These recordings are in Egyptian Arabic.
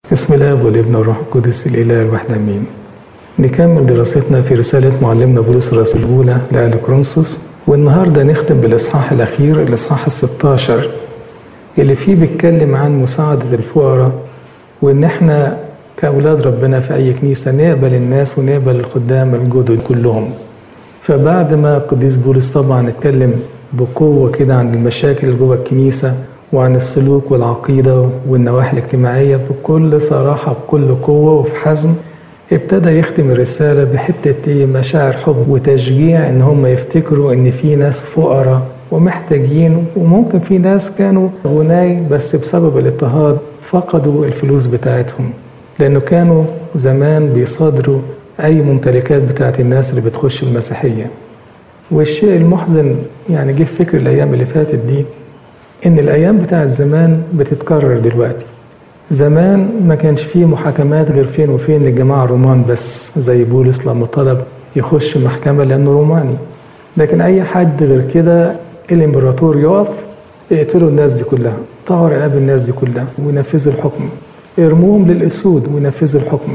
بسم الله والابن والروح القدس الإله الواحد آمين. نكمل دراستنا في رسالة معلمنا بولس الرسول الأولى لأهل كورنثوس والنهارده نختم بالإصحاح الأخير الإصحاح ال 16 اللي فيه بيتكلم عن مساعدة الفقراء وإن إحنا كأولاد ربنا في أي كنيسة نقبل الناس ونقبل الخدام الجدد كلهم. فبعد ما القديس بولس طبعا اتكلم بقوة كده عن المشاكل اللي جوه الكنيسة وعن السلوك والعقيدة والنواحي الاجتماعية بكل صراحة بكل قوة وفي حزم ابتدى يختم الرسالة بحتة ايه مشاعر حب وتشجيع ان هم يفتكروا ان في ناس فقراء ومحتاجين وممكن في ناس كانوا غناي بس بسبب الاضطهاد فقدوا الفلوس بتاعتهم لانه كانوا زمان بيصادروا اي ممتلكات بتاعت الناس اللي بتخش المسيحية والشيء المحزن يعني جه في فكر الايام اللي فاتت دي ان الايام بتاعت زمان بتتكرر دلوقتي زمان ما كانش فيه محاكمات غير فين وفين للجماعة الرومان بس زي بولس لما طلب يخش محكمة لأنه روماني لكن أي حد غير كده الإمبراطور يقف يقتلوا الناس دي كلها طهر رقاب الناس دي كلها وينفذوا الحكم ارموهم للأسود وينفذوا الحكم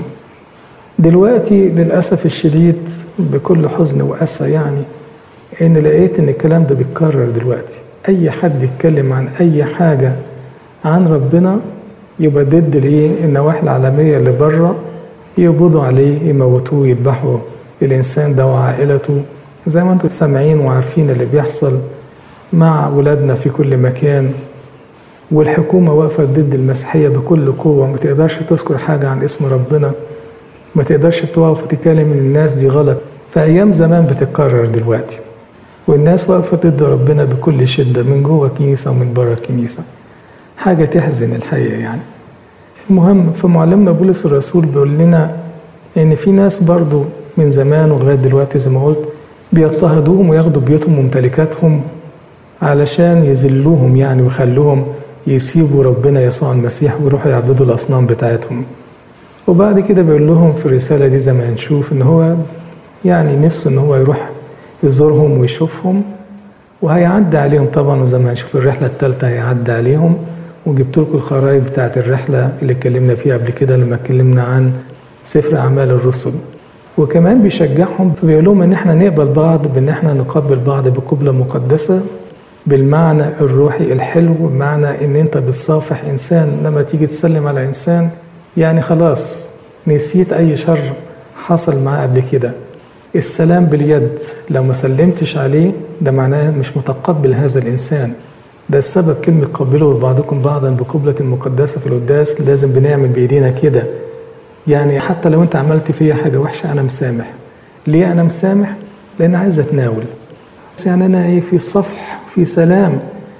دلوقتي للأسف الشديد بكل حزن وأسى يعني إن لقيت إن الكلام ده بيتكرر دلوقتي أي حد يتكلم عن أي حاجة عن ربنا يبقى ضد الايه النواحي العالميه اللي بره يقبضوا عليه يموتوه يذبحوا الانسان ده وعائلته زي ما انتم سامعين وعارفين اللي بيحصل مع ولادنا في كل مكان والحكومه واقفه ضد المسيحيه بكل قوه ما تقدرش تذكر حاجه عن اسم ربنا ما تقدرش تقف وتكلم ان الناس دي غلط فايام زمان بتتكرر دلوقتي والناس واقفه ضد ربنا بكل شده من جوه الكنيسه ومن بره الكنيسه حاجة تحزن الحقيقة يعني المهم في معلمنا بولس الرسول بيقول لنا إن في ناس برضو من زمان ولغاية دلوقتي زي ما قلت بيضطهدوهم وياخدوا بيوتهم وممتلكاتهم علشان يذلوهم يعني ويخلوهم يسيبوا ربنا يسوع المسيح ويروحوا يعبدوا الأصنام بتاعتهم وبعد كده بيقول لهم في الرسالة دي زي ما هنشوف إن هو يعني نفسه إن هو يروح يزورهم ويشوفهم وهيعدي عليهم طبعا وزي ما هنشوف الرحلة الثالثة هيعدي عليهم وجبت لكم الخرائط بتاعت الرحلة اللي اتكلمنا فيها قبل كده لما اتكلمنا عن سفر أعمال الرسل وكمان بيشجعهم فبيقول لهم إن احنا نقبل بعض بإن احنا نقبل بعض بقبلة مقدسة بالمعنى الروحي الحلو بمعنى إن أنت بتصافح إنسان لما تيجي تسلم على إنسان يعني خلاص نسيت أي شر حصل معاه قبل كده السلام باليد لو ما سلمتش عليه ده معناه مش متقبل هذا الإنسان ده السبب كلمة قبلوا بعضكم بعضا بقبلة مقدسة في القداس لازم بنعمل بإيدينا كده يعني حتى لو أنت عملت فيا حاجة وحشة أنا مسامح ليه أنا مسامح؟ لأن عايز أتناول يعني أنا إيه في صفح في سلام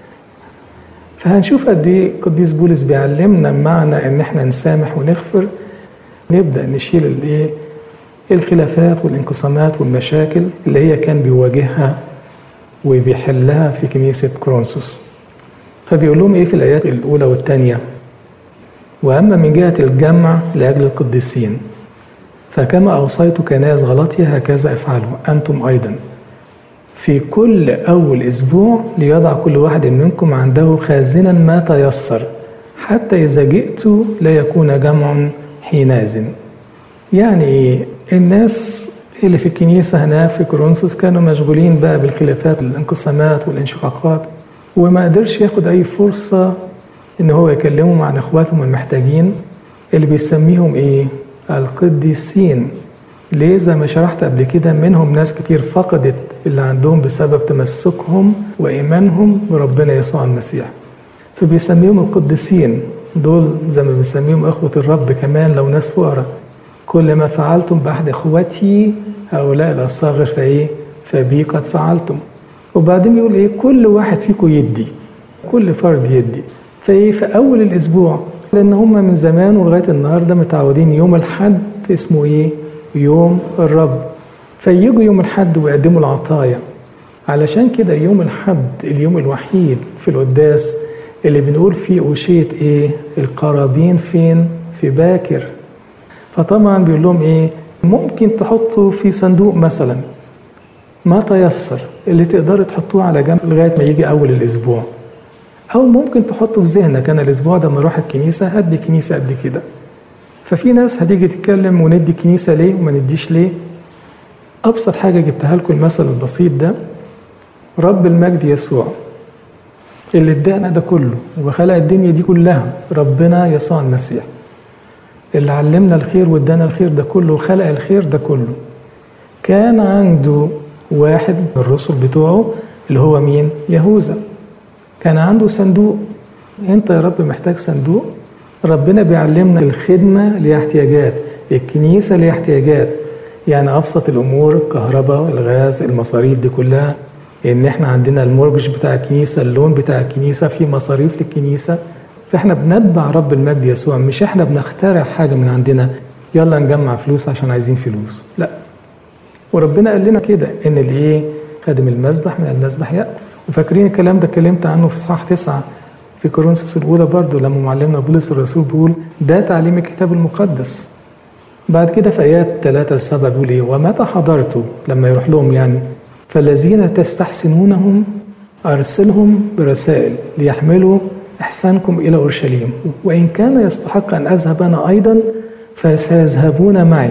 فهنشوف قد إيه قديس بولس بيعلمنا معنى إن إحنا نسامح ونغفر نبدأ نشيل الإيه الخلافات والانقسامات والمشاكل اللي هي كان بيواجهها وبيحلها في كنيسة كرونسوس فبيقول لهم ايه في الايات الاولى والثانيه واما من جهه الجمع لاجل القديسين فكما اوصيت كناس غلطيا هكذا افعلوا انتم ايضا في كل اول اسبوع ليضع كل واحد منكم عنده خازنا ما تيسر حتى اذا جئت لا يكون جمع حينئذ يعني ايه الناس اللي في الكنيسه هناك في كورنثوس كانوا مشغولين بقى بالخلافات الانقسامات والانشقاقات وما قدرش ياخد أي فرصة إن هو يكلمهم عن إخواتهم المحتاجين اللي بيسميهم إيه؟ القديسين ليه زي ما شرحت قبل كده منهم ناس كتير فقدت اللي عندهم بسبب تمسكهم وإيمانهم بربنا يسوع المسيح فبيسميهم القديسين دول زي ما بنسميهم إخوة الرب كمان لو ناس فقراء كل ما فعلتم بأحد إخوتي هؤلاء الأصاغر فإيه؟ فبي قد فعلتم وبعدين يقول ايه كل واحد فيكم يدي كل فرد يدي فايه في اول الاسبوع لان هم من زمان ولغايه النهارده متعودين يوم الحد اسمه ايه يوم الرب فيجوا يوم الحد ويقدموا العطايا علشان كده يوم الحد اليوم الوحيد في القداس اللي بنقول فيه أوشية إيه؟ القرابين فين؟ في باكر. فطبعا بيقول لهم إيه؟ ممكن تحطوا في صندوق مثلا ما تيسر اللي تقدروا تحطوه على جنب لغايه ما يجي اول الاسبوع او ممكن تحطه في ذهنك انا الاسبوع ده لما اروح الكنيسه هدي كنيسه قد كده ففي ناس هتيجي تتكلم وندي كنيسة ليه وما نديش ليه أبسط حاجة جبتها لكم المثل البسيط ده رب المجد يسوع اللي ادانا ده كله وخلق الدنيا دي كلها ربنا يسوع المسيح اللي علمنا الخير وادانا الخير ده كله وخلق الخير ده كله كان عنده واحد من الرسل بتوعه اللي هو مين؟ يهوذا كان عنده صندوق انت يا رب محتاج صندوق ربنا بيعلمنا الخدمة ليها احتياجات الكنيسة ليها احتياجات يعني أبسط الأمور الكهرباء الغاز المصاريف دي كلها إن إحنا عندنا المورجج بتاع الكنيسة اللون بتاع الكنيسة في مصاريف للكنيسة فإحنا بنتبع رب المجد يسوع مش إحنا بنخترع حاجة من عندنا يلا نجمع فلوس عشان عايزين فلوس لا وربنا قال لنا كده إن اللي إيه خادم المذبح من المذبح يأكل وفاكرين الكلام ده اتكلمت عنه في اصحاح تسعة في كورنثوس الأولى برضه لما معلمنا بولس الرسول بيقول ده تعليم الكتاب المقدس بعد كده في آيات 3 ل 7 بيقول إيه ومتى حضرت لما يروح لهم يعني فالذين تستحسنونهم أرسلهم برسائل ليحملوا إحسانكم إلى أورشليم وإن كان يستحق أن أذهب أنا أيضا فسيذهبون معي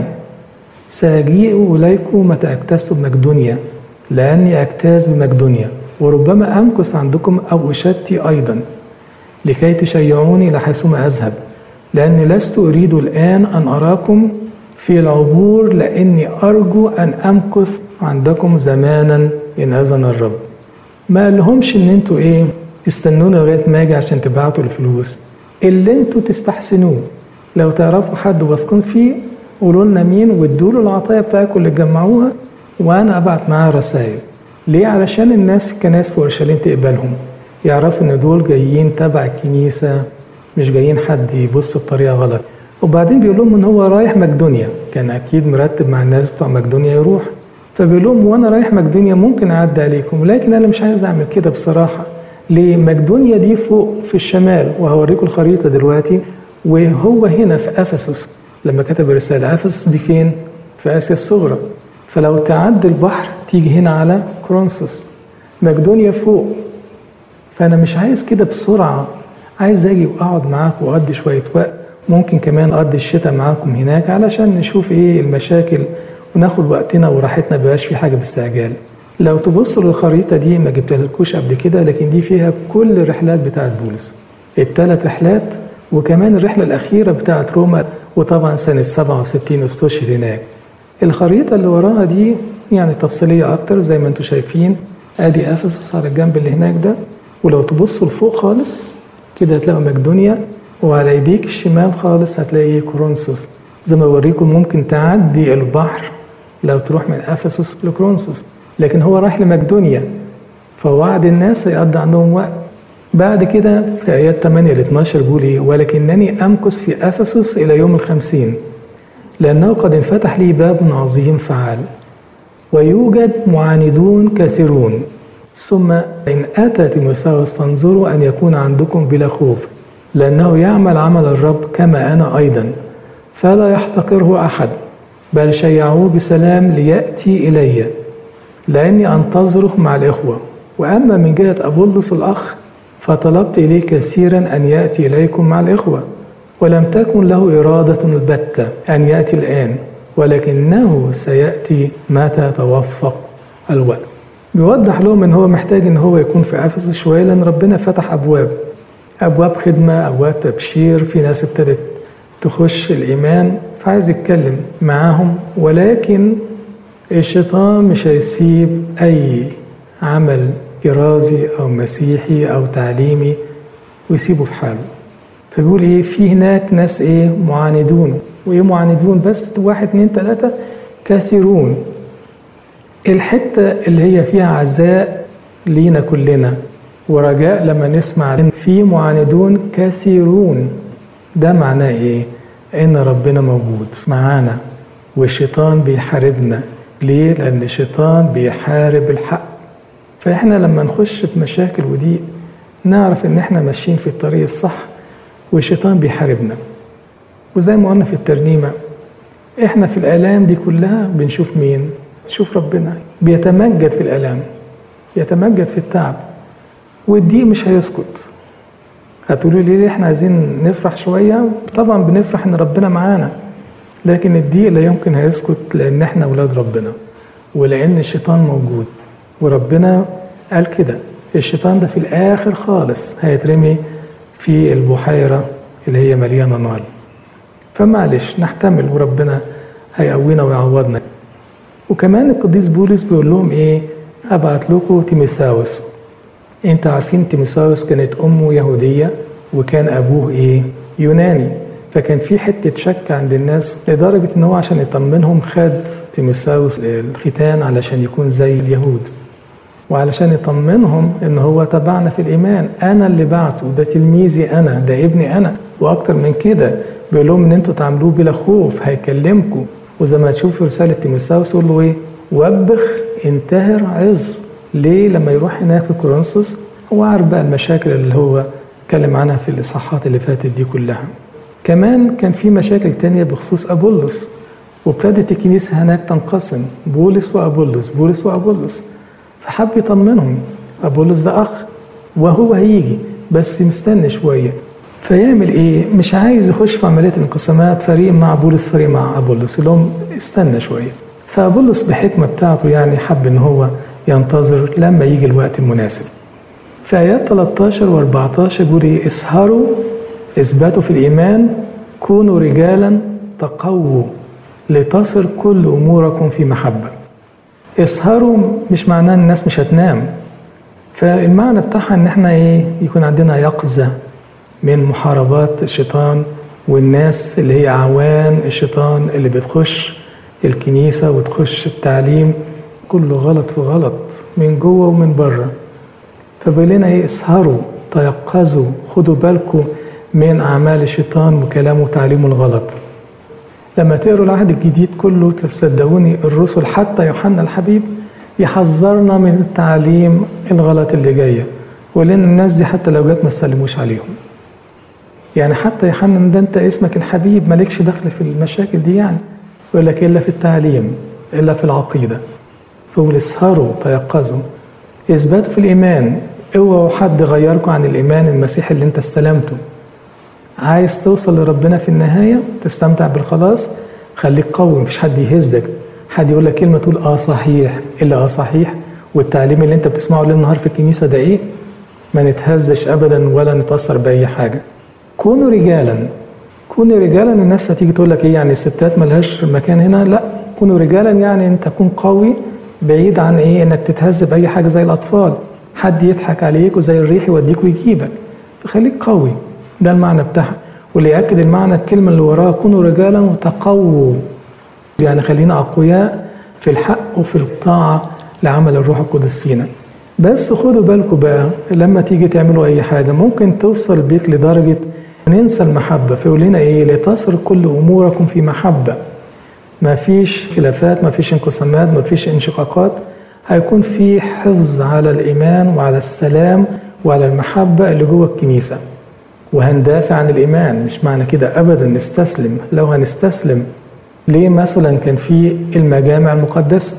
سأجيء إليكم متى أجتزت بمقدونيا لأني أجتاز بمقدونيا وربما أمكث عندكم أو أشتي أيضا لكي تشيعوني لحيثما أذهب لأني لست أريد الآن أن أراكم في العبور لأني أرجو أن أمكث عندكم زمانا إن أذن الرب ما قالهمش إن أنتوا إيه تستنوني لغاية ما أجي عشان تبعتوا الفلوس اللي أنتوا تستحسنوه لو تعرفوا حد واثقين فيه قولوا لنا مين وادوا له العطايا بتاعتكم اللي تجمعوها وأنا أبعت معاه رسائل ليه علشان الناس في الكنائس في اورشليم تقبلهم يعرفوا ان دول جايين تبع الكنيسه مش جايين حد يبص بطريقه غلط وبعدين بيقول لهم ان هو رايح مقدونيا كان اكيد مرتب مع الناس بتوع مقدونيا يروح فبيقول لهم وانا رايح مقدونيا ممكن اعدي عليكم لكن انا مش عايز اعمل كده بصراحه ليه مقدونيا دي فوق في الشمال وهوريكم الخريطه دلوقتي وهو هنا في افسس لما كتب الرساله افسس دي فين في اسيا الصغرى فلو تعدي البحر تيجي هنا على كرونسوس مقدونيا فوق فانا مش عايز كده بسرعه عايز اجي واقعد معاكم واقضي شويه وقت ممكن كمان اقضي الشتاء معاكم هناك علشان نشوف ايه المشاكل وناخد وقتنا وراحتنا مبقاش في حاجه باستعجال لو تبصوا للخريطه دي ما جبتلكوش قبل كده لكن دي فيها كل الرحلات بتاعت بولس الثلاث رحلات وكمان الرحله الاخيره بتاعت روما وطبعا سنه 67 استشهد هناك الخريطه اللي وراها دي يعني تفصيليه اكتر زي ما انتم شايفين ادي افسس على الجنب اللي هناك ده ولو تبصوا لفوق خالص كده هتلاقوا مقدونيا وعلى ايديك الشمال خالص هتلاقي كورنثوس زي ما بوريكم ممكن تعدي البحر لو تروح من افسس لكورنثوس لكن هو رايح لمقدونيا فوعد الناس هيقضي عندهم وقت بعد كده في ايات 8 ل 12 بيقول ايه ولكنني امكث في افسس الى يوم الخمسين لانه قد انفتح لي باب عظيم فعال ويوجد معاندون كثيرون ثم إن أتى تيموثاوس فانظروا أن يكون عندكم بلا خوف لأنه يعمل عمل الرب كما أنا أيضا فلا يحتقره أحد بل شيعوه بسلام ليأتي إلي لأني أنتظره مع الإخوة وأما من جهة أبولس الأخ فطلبت إليه كثيرا أن يأتي إليكم مع الإخوة ولم تكن له إرادة البتة أن يأتي الآن ولكنه سيأتي متى توفق الوقت بيوضح لهم ان هو محتاج ان هو يكون في افسس شويه لان ربنا فتح ابواب ابواب خدمه ابواب تبشير في ناس ابتدت تخش الايمان فعايز يتكلم معاهم ولكن الشيطان مش هيسيب اي عمل كرازي او مسيحي او تعليمي ويسيبه في حاله فبيقول ايه في هناك ناس ايه معاندون وايه معاندون بس واحد اتنين تلاته كثيرون الحتة اللي هي فيها عزاء لينا كلنا ورجاء لما نسمع ان في معاندون كثيرون ده معناه ايه ان ربنا موجود معانا والشيطان بيحاربنا ليه لان الشيطان بيحارب الحق فاحنا لما نخش في مشاكل وضيق نعرف ان احنا ماشيين في الطريق الصح والشيطان بيحاربنا وزي ما قلنا في الترنيمه احنا في الالام دي كلها بنشوف مين شوف ربنا بيتمجد في الالام يتمجد في التعب والضيق مش هيسكت هتقولوا لي ليه احنا عايزين نفرح شوية طبعا بنفرح ان ربنا معانا لكن الضيق لا يمكن هيسكت لان احنا اولاد ربنا ولان الشيطان موجود وربنا قال كده الشيطان ده في الاخر خالص هيترمي في البحيرة اللي هي مليانة نار فمعلش نحتمل وربنا هيقوينا ويعوضنا وكمان القديس بولس بيقول لهم ايه ابعت لكم تيموثاوس انت عارفين تيموثاوس كانت امه يهوديه وكان ابوه ايه يوناني فكان في حته شك عند الناس لدرجه ان هو عشان يطمنهم خد تيموثاوس الختان علشان يكون زي اليهود وعلشان يطمنهم ان هو تبعنا في الايمان انا اللي بعته ده تلميذي انا ده ابني انا واكتر من كده بيقول لهم ان انتوا تعملوه بلا خوف هيكلمكم وزي ما تشوف رساله تيموثاوس يقول له ايه وبخ انتهر عظ ليه لما يروح هناك في كورنثوس هو عارف بقى المشاكل اللي هو اتكلم عنها في الاصحاحات اللي فاتت دي كلها كمان كان في مشاكل تانية بخصوص أبولس وابتدت الكنيسة هناك تنقسم بولس وأبولس بولس وأبولس فحب يطمنهم أبولس ده أخ وهو هيجي بس مستني شوية فيعمل إيه؟ مش عايز يخش في عملية انقسامات فريق مع بولس فريق مع أبولس لهم استنى شوية فأبولس بحكمة بتاعته يعني حب إن هو ينتظر لما يجي الوقت المناسب في آيات 13 و 14 بيقول إيه اسهروا اثبتوا في الإيمان كونوا رجالا تقووا لتصر كل أموركم في محبة اسهروا مش معناه الناس مش هتنام فالمعنى بتاعها ان احنا ايه يكون عندنا يقظة من محاربات الشيطان والناس اللي هي اعوان الشيطان اللي بتخش الكنيسة وتخش التعليم كله غلط في غلط من جوه ومن بره فبيقول لنا ايه اسهروا تيقظوا خدوا بالكم من اعمال الشيطان وكلامه وتعليمه الغلط لما تقروا العهد الجديد كله تصدقوني الرسل حتى يوحنا الحبيب يحذرنا من التعليم الغلط اللي جايه ولان الناس دي حتى لو جت ما تسلموش عليهم يعني حتى يوحنا ده انت اسمك الحبيب مالكش دخل في المشاكل دي يعني يقول لك الا في التعليم الا في العقيده فقول اسهروا تيقظوا اثباتوا في الايمان اوعوا حد غيركم عن الايمان المسيحي اللي انت استلمته عايز توصل لربنا في النهايه تستمتع بالخلاص خليك قوي مفيش حد يهزك حد يقول لك كلمه تقول اه صحيح الا اه صحيح والتعليم اللي انت بتسمعه ليل نهار في الكنيسه ده ايه ما نتهزش ابدا ولا نتاثر باي حاجه كونوا رجالا كونوا رجالا الناس هتيجي تقول لك ايه يعني الستات ملهاش مكان هنا لا كونوا رجالا يعني انت تكون قوي بعيد عن ايه انك تتهز باي حاجه زي الاطفال حد يضحك عليك وزي الريح يوديك ويجيبك فخليك قوي ده المعنى بتاعها واللي ياكد المعنى الكلمه اللي وراها كونوا رجالا وتقووا يعني خلينا اقوياء في الحق وفي الطاعه لعمل الروح القدس فينا بس خدوا بالكم بقى لما تيجي تعملوا اي حاجه ممكن توصل بيك لدرجه ننسى المحبه فيقول لنا ايه لتصر كل اموركم في محبه ما فيش خلافات ما فيش انقسامات ما فيش انشقاقات هيكون في حفظ على الإيمان وعلى السلام وعلى المحبة اللي جوه الكنيسة وهندافع عن الإيمان مش معنى كده أبدا نستسلم لو هنستسلم ليه مثلا كان في المجامع المقدسة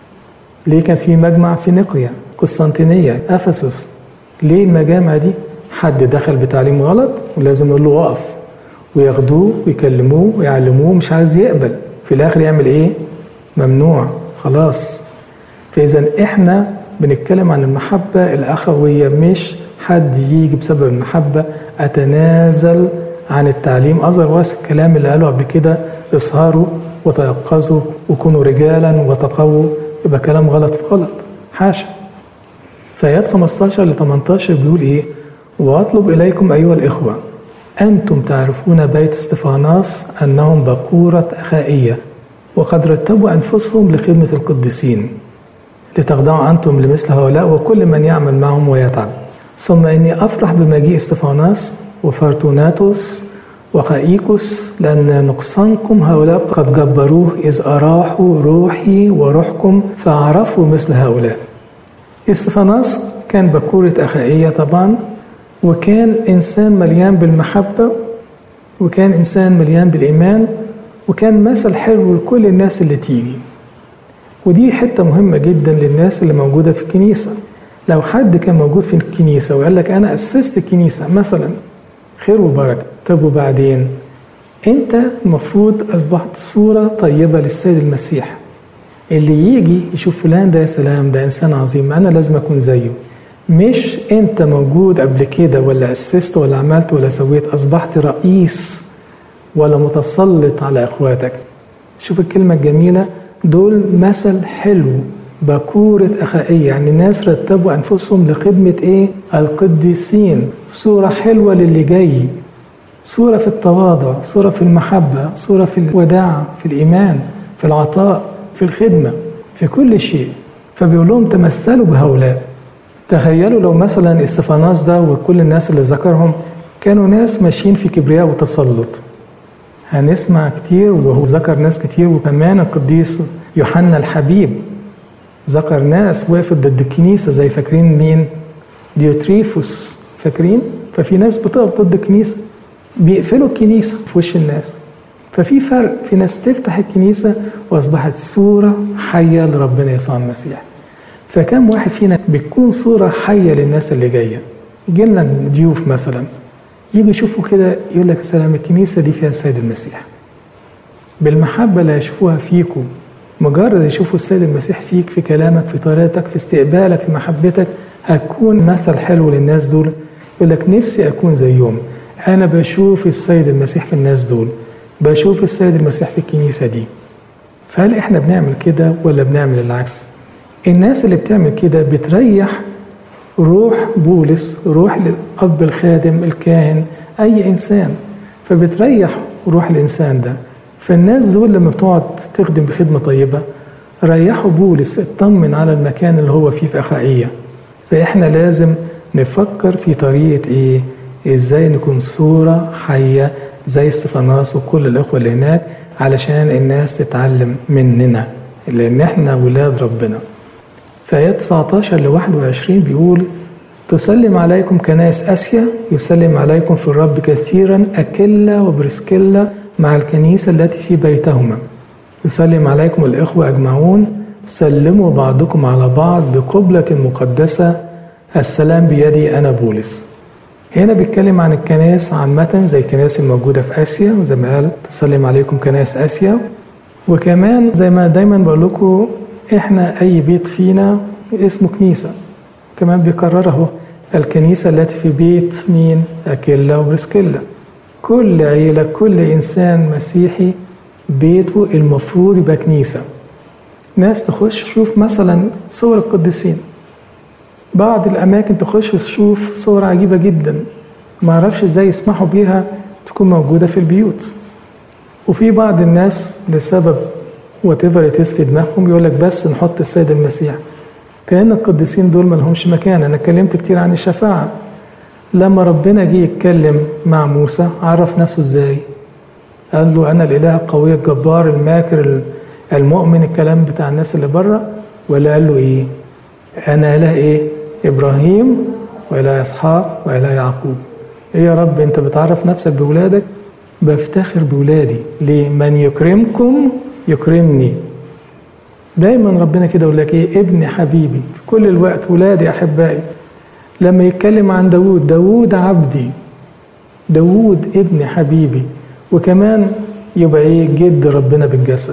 ليه كان في مجمع في نقيا قسطنطينية أفسس ليه المجامع دي حد دخل بتعليم غلط ولازم نقول له وقف وياخدوه ويكلموه ويعلموه مش عايز يقبل في الاخر يعمل ايه ممنوع خلاص فاذا احنا بنتكلم عن المحبه الاخويه مش حد يجي بسبب المحبه اتنازل عن التعليم اذروايز الكلام اللي قاله قبل كده اسهروا وتيقظوا وكونوا رجالا وتقووا يبقى كلام غلط في غلط حاشا في ايات 15 ل 18 بيقول ايه واطلب اليكم ايها الاخوه أنتم تعرفون بيت استفاناس أنهم بقورة أخائية وقد رتبوا أنفسهم لخدمة القديسين لتخضعوا أنتم لمثل هؤلاء وكل من يعمل معهم ويتعب ثم إني أفرح بمجيء استفاناس وفرتوناتوس وخائيكوس لأن نقصانكم هؤلاء قد جبروه إذ أراحوا روحي وروحكم فعرفوا مثل هؤلاء استفاناس كان بكورة أخائية طبعا وكان إنسان مليان بالمحبة وكان إنسان مليان بالإيمان وكان مثل حلو لكل الناس اللي تيجي ودي حتة مهمة جدا للناس اللي موجودة في الكنيسة لو حد كان موجود في الكنيسة وقال لك أنا أسست الكنيسة مثلا خير وبركة طب وبعدين انت المفروض اصبحت صورة طيبة للسيد المسيح اللي يجي يشوف فلان ده يا سلام ده انسان عظيم انا لازم اكون زيه مش انت موجود قبل كده ولا اسست ولا عملت ولا سويت اصبحت رئيس ولا متسلط على اخواتك شوف الكلمة الجميلة دول مثل حلو بكورة أخائية يعني ناس رتبوا أنفسهم لخدمة إيه؟ القديسين صورة حلوة للي جاي صورة في التواضع صورة في المحبة صورة في الوداع في الإيمان في العطاء في الخدمة في كل شيء فبيقول لهم تمثلوا بهؤلاء تخيلوا لو مثلا استفاناس ده وكل الناس اللي ذكرهم كانوا ناس ماشيين في كبرياء وتسلط هنسمع كتير وهو ذكر ناس كتير وكمان القديس يوحنا الحبيب ذكر ناس وقفت ضد الكنيسة زي فاكرين مين ديوتريفوس فاكرين ففي ناس بتقف ضد الكنيسة بيقفلوا الكنيسة في وش الناس ففي فرق في ناس تفتح الكنيسة وأصبحت صورة حية لربنا يسوع المسيح فكم واحد فينا بتكون صورة حية للناس اللي جاية يجي لنا ضيوف مثلا يجي يشوفوا كده يقول لك سلام الكنيسة دي فيها السيد المسيح بالمحبة اللي هيشوفوها فيكم مجرد يشوفوا السيد المسيح فيك في كلامك في طريقتك في استقبالك في محبتك هتكون مثل حلو للناس دول يقول لك نفسي أكون زيهم أنا بشوف السيد المسيح في الناس دول بشوف السيد المسيح في الكنيسة دي فهل إحنا بنعمل كده ولا بنعمل العكس الناس اللي بتعمل كده بتريح روح بولس روح للأب الخادم الكاهن أي إنسان فبتريح روح الإنسان ده فالناس دول لما بتقعد تخدم بخدمة طيبة ريحوا بولس اطمن على المكان اللي هو فيه في أخائية فإحنا لازم نفكر في طريقة إيه إزاي نكون صورة حية زي استفاناس وكل الإخوة اللي هناك علشان الناس تتعلم مننا لأن إحنا ولاد ربنا في آيات 19 ل 21 بيقول تسلم عليكم كنائس آسيا يسلم عليكم في الرب كثيرا أكيلا وبرسكيلا مع الكنيسة التي في بيتهما يسلم عليكم الإخوة أجمعون سلموا بعضكم على بعض بقبلة مقدسة السلام بيدي أنا بولس هنا بيتكلم عن الكنائس عامة زي الكنائس الموجودة في آسيا زي ما قال تسلم عليكم كنائس آسيا وكمان زي ما دايما بقول لكم احنا أي بيت فينا اسمه كنيسة كمان بيكرره الكنيسة التي في بيت مين أكيلا وبرسكيلا كل عيلة كل إنسان مسيحي بيته المفروض يبقى كنيسة ناس تخش تشوف مثلا صور القديسين بعض الأماكن تخش تشوف صور عجيبة جدا ما أعرفش إزاي يسمحوا بيها تكون موجودة في البيوت وفي بعض الناس لسبب وات ايفر في دماغهم يقول لك بس نحط السيد المسيح كأن القديسين دول ما لهمش مكان أنا اتكلمت كتير عن الشفاعة لما ربنا جه يتكلم مع موسى عرف نفسه ازاي قال له انا الاله القوي الجبار الماكر المؤمن الكلام بتاع الناس اللي بره ولا قال له ايه انا اله ايه ابراهيم واله اسحاق واله يعقوب ايه يا رب انت بتعرف نفسك بولادك بفتخر بولادي ليه من يكرمكم يكرمني دايما ربنا كده يقول لك ايه ابني حبيبي في كل الوقت ولادي احبائي لما يتكلم عن داوود داوود عبدي داوود ابن حبيبي وكمان يبقى ايه جد ربنا بالجسد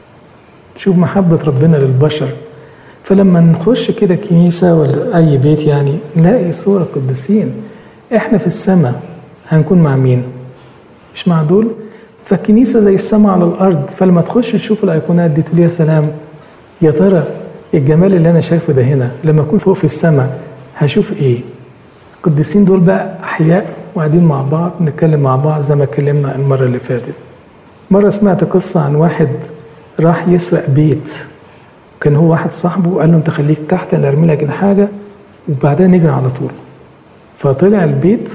شوف محبة ربنا للبشر فلما نخش كده كنيسة ولا أي بيت يعني نلاقي صورة قديسين احنا في السماء هنكون مع مين؟ مش مع دول؟ فالكنيسة زي السماء على الأرض فلما تخش تشوف الأيقونات دي تقول يا سلام يا ترى الجمال اللي أنا شايفه ده هنا لما أكون فوق في السماء هشوف ايه القديسين دول بقى احياء وقاعدين مع بعض نتكلم مع بعض زي ما اتكلمنا المره اللي فاتت مره سمعت قصه عن واحد راح يسرق بيت كان هو واحد صاحبه وقال له انت خليك تحت انا ارمي لك حاجه وبعدين نجري على طول فطلع البيت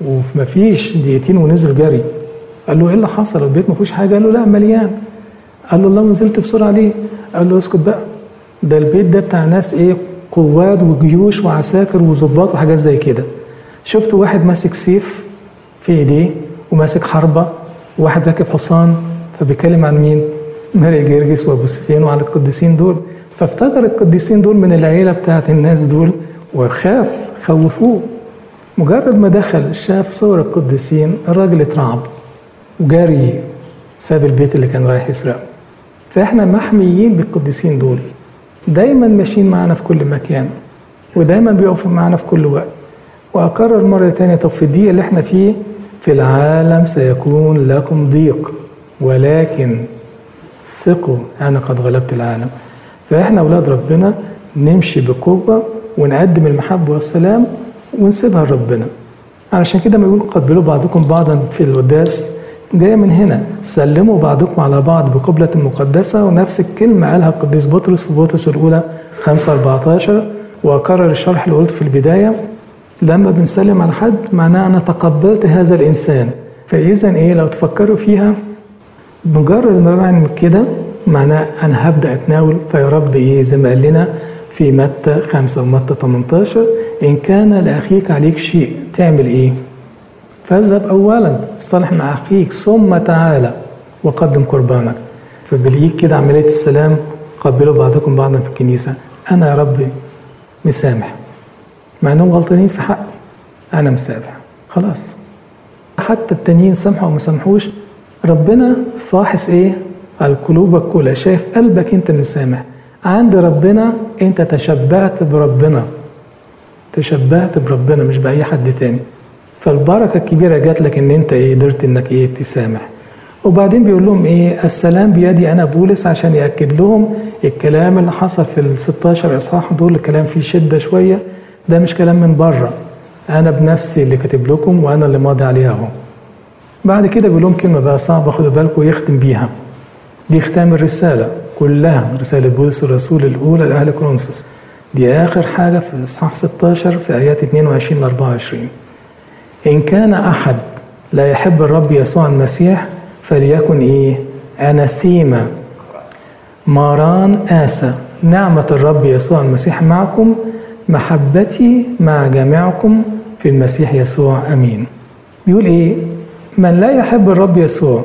ومفيش دقيقتين ونزل جري قال له ايه اللي حصل البيت ما فيهوش حاجه قال له لا مليان قال له الله نزلت بسرعه ليه قال له اسكت بقى ده البيت ده بتاع ناس ايه قواد وجيوش وعساكر وظباط وحاجات زي كده شفت واحد ماسك سيف في ايديه وماسك حربة وواحد راكب حصان فبيتكلم عن مين؟ ماري جرجس وابو سفيان وعن القديسين دول فافتكر القديسين دول من العيلة بتاعت الناس دول وخاف خوفوه مجرد ما دخل شاف صور القديسين الراجل اترعب وجري ساب البيت اللي كان رايح يسرقه فاحنا محميين بالقديسين دول دايما ماشيين معانا في كل مكان ودايما بيقفوا معانا في كل وقت واكرر مره تانية طب في الضيق اللي احنا فيه في العالم سيكون لكم ضيق ولكن ثقوا انا قد غلبت العالم فاحنا اولاد ربنا نمشي بقوه ونقدم المحبه والسلام ونسيبها لربنا علشان كده ما يقول قبلوا بعضكم بعضا في القداس جايه من هنا سلموا بعضكم على بعض بقبلة مقدسة ونفس الكلمة قالها القديس بطرس في بطرس الأولى 5 14 وأكرر الشرح اللي قلته في البداية لما بنسلم على حد معناه أنا تقبلت هذا الإنسان فإذا إيه لو تفكروا فيها مجرد ما بعمل كده معناه أنا هبدأ أتناول فيا رب إيه زي ما قال لنا في متى 5 ومتى 18 إن كان لأخيك عليك شيء تعمل إيه؟ فاذهب أولا اصطلح مع أخيك ثم تعالى وقدم قربانك فبالإيد كده عملية السلام قبلوا بعضكم بعضا في الكنيسة أنا يا ربي مسامح مع أنهم غلطانين في حقي أنا مسامح خلاص حتى التانيين سامحوا وما سامحوش ربنا فاحص إيه؟ على قلوبك كلها شايف قلبك أنت اللي سامح عند ربنا أنت تشبعت بربنا تشبهت بربنا مش بأي حد تاني فالبركة الكبيرة جات لك إن أنت إيه قدرت إنك إيه تسامح وبعدين بيقول لهم إيه السلام بيدي أنا بولس عشان يأكد لهم الكلام اللي حصل في ال 16 إصحاح دول الكلام فيه شدة شوية ده مش كلام من بره أنا بنفسي اللي كاتب لكم وأنا اللي ماضي عليها أهو بعد كده بيقول لهم كلمة بقى صعبة خدوا بالكم ويختم بيها دي ختام الرسالة كلها رسالة بولس الرسول الأولى لأهل كورنثوس دي آخر حاجة في إصحاح 16 في آيات 22 ل 24 إن كان أحد لا يحب الرب يسوع المسيح فليكن إيه؟ أناثيما ماران آسى نعمة الرب يسوع المسيح معكم محبتي مع جميعكم في المسيح يسوع أمين بيقول إيه؟ من لا يحب الرب يسوع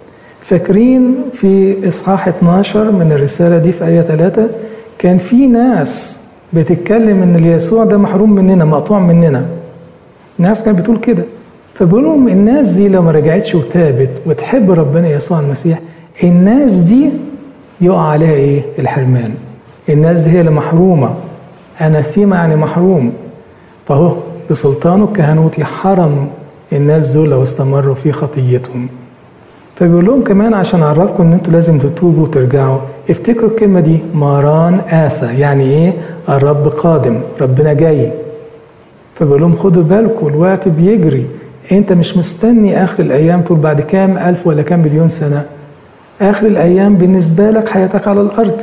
فاكرين في إصحاح 12 من الرسالة دي في آية 3 كان في ناس بتتكلم ان اليسوع ده محروم مننا مقطوع مننا ناس كانت بتقول كده فبيقول لهم الناس دي لو ما رجعتش وتابت وتحب ربنا يسوع المسيح الناس دي يقع عليها ايه الحرمان الناس دي هي اللي محرومه اناثيما يعني محروم فهو بسلطانه الكهنوتي حرم الناس دول لو استمروا في خطيتهم فبيقول لهم كمان عشان اعرفكم ان انتوا لازم تتوبوا وترجعوا افتكروا الكلمه دي ماران اثا يعني ايه الرب قادم ربنا جاي فبيقول لهم خدوا بالكم الوقت بيجري انت مش مستني اخر الايام طول بعد كام الف ولا كام مليون سنه اخر الايام بالنسبه لك حياتك على الارض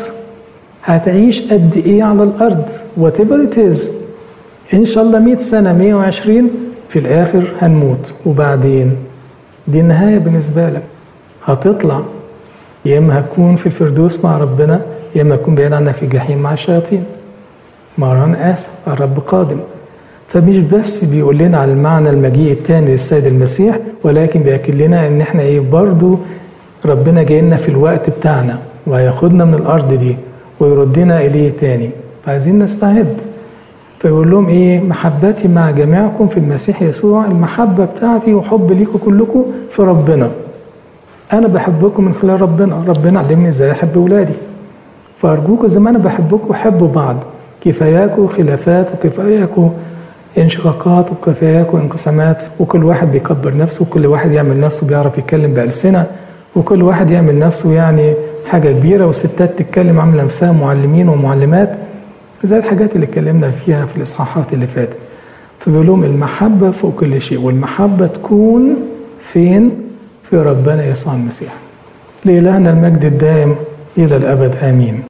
هتعيش قد ايه على الارض whatever it is ان شاء الله 100 سنه 120 في الاخر هنموت وبعدين دي النهايه بالنسبه لك هتطلع يا اما هتكون في الفردوس مع ربنا يا اما هتكون بعيد عنها في الجحيم مع الشياطين مهران آث الرب قادم فمش بس بيقول لنا على المعنى المجيء الثاني للسيد المسيح ولكن بيأكد لنا ان احنا ايه برضو ربنا جاي لنا في الوقت بتاعنا وهياخدنا من الارض دي ويردنا اليه تاني فعايزين نستعد فيقول لهم ايه محبتي مع جميعكم في المسيح يسوع المحبة بتاعتي وحب ليكم كلكم في ربنا انا بحبكم من خلال ربنا ربنا علمني ازاي احب ولادي فارجوكم زي ما انا بحبكم حبوا بعض كفاياكوا خلافات وكفاياكوا انشقاقات وكفاياكوا انقسامات وكل واحد بيكبر نفسه وكل واحد يعمل نفسه بيعرف يتكلم بألسنة وكل واحد يعمل نفسه يعني حاجة كبيرة والستات تتكلم عاملة نفسها معلمين ومعلمات زي الحاجات اللي اتكلمنا فيها في الإصحاحات اللي فاتت فبيقول لهم المحبة فوق كل شيء والمحبة تكون فين؟ في ربنا يسوع المسيح لإلهنا المجد الدائم إلى الأبد آمين